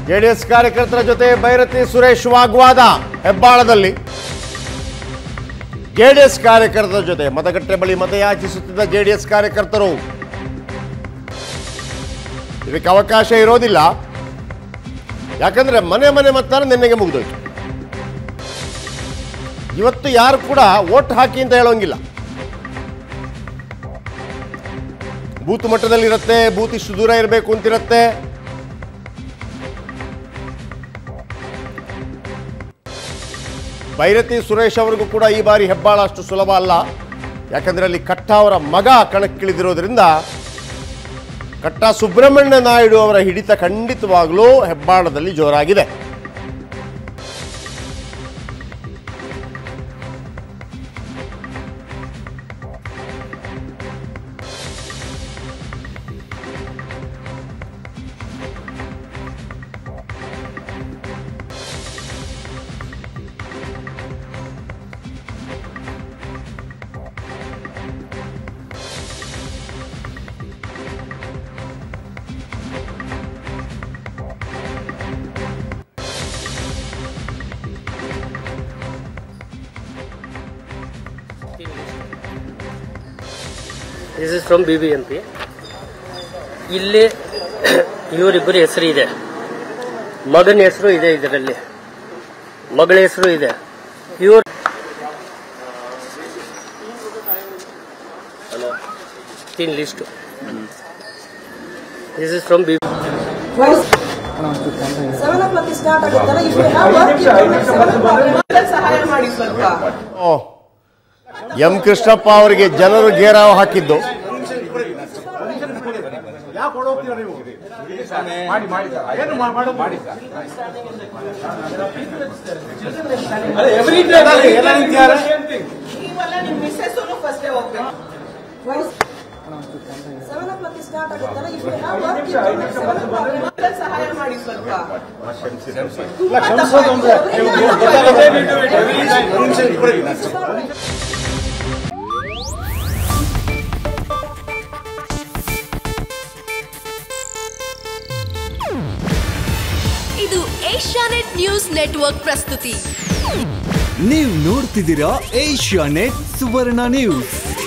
JDS ಕಾರ್ಯಕರ್ತರ ಜೊತೆ ಭೈರತಿ ಸುರೇಶ್ ವಾಗ್ವಾದ ಹೆಬ್ಬಾಳದಲ್ಲಿ ಜೆಡಿಎಸ್ ಕಾರ್ಯಕರ್ತರ ಜೊತೆ ಮತಗಟ್ಟೆ ಬಳಿ ಮತಯಾಚಿಸುತ್ತಿದ್ದ ಜೆಡಿಎಸ್ ಕಾರ್ಯಕರ್ತರು ಇದಕ್ಕೆ ಅವಕಾಶ ಇರೋದಿಲ್ಲ ಯಾಕಂದ್ರೆ ಮನೆ ಮನೆ ಮತದಾನ ನಿನ್ನೆಗೆ ಮುಗಿದೋಯ್ತು ಇವತ್ತು ಯಾರು ಕೂಡ ವೋಟ್ ಹಾಕಿ ಅಂತ ಹೇಳೋಂಗಿಲ್ಲ ಬೂತ್ ಮಟ್ಟದಲ್ಲಿರುತ್ತೆ ಬೂತ್ ಇಷ್ಟು ದೂರ ಇರಬೇಕು ಅಂತಿರುತ್ತೆ ಭೈರತಿ ಸುರೇಶ್ ಅವರಿಗೂ ಕೂಡ ಈ ಬಾರಿ ಹೆಬ್ಬಾಳ ಅಷ್ಟು ಸುಲಭ ಅಲ್ಲ ಯಾಕಂದ್ರೆ ಅಲ್ಲಿ ಕಟ್ಟ ಅವರ ಮಗ ಕಣಕ್ಕಿಳಿದಿರೋದ್ರಿಂದ ಕಟ್ಟ ಸುಬ್ರಹ್ಮಣ್ಯ ನಾಯ್ಡು ಅವರ ಹಿಡಿತ ಖಂಡಿತವಾಗಲೂ ಹೆಬ್ಬಾಳದಲ್ಲಿ ಜೋರಾಗಿದೆ this is from B B M P ಇಲ್ಲಿ ಇವರಿಬ್ಬರ ಹೆಸರು ಇದೆ ಮಗನ ಹೆಸರು ಇದೆ ಇದರಲ್ಲಿ ಮಗಳ ಹೆಸರು ಇದೆ ಇವ್ರ ತಿನ್ list this is from B seven o'clock start ಆಗುತ್ತಲ್ಲ ಇಷ್ಟು ಸಹಾಯ ಮಾಡಿ ಸ್ವಲ್ಪ ಓ ಎಂ ಕೃಷ್ಣಪ್ಪ ಅವರಿಗೆ ಜನರು ಗೇರಾವ್ ಹಾಕಿದ್ದು ನೀವೆಲ್ಲ ನಿಮ್ ಮಿಸ್ಸಸ್ ಫಸ್ಟ್ ಹೋಗ್ಬೇಕು ಸೆವೆನ್ ಓ ಕ್ಲಾಕ್ ಸ್ಟಾರ್ಟ್ ಆಗುತ್ತಲ್ಲ ಇಷ್ಟು ಸಹಾಯ ಮಾಡಿ ಸ್ವಲ್ಪ ಇದು ಏಷ್ಯಾನೆಟ್ ನ್ಯೂಸ್ ನೆಟ್ವರ್ಕ್ ಪ್ರಸ್ತುತಿ ನೀವು ನೋಡ್ತಿದ್ದೀರಾ ಏಷ್ಯಾ ನೆಟ್ ಸುವರ್ಣ ನ್ಯೂಸ್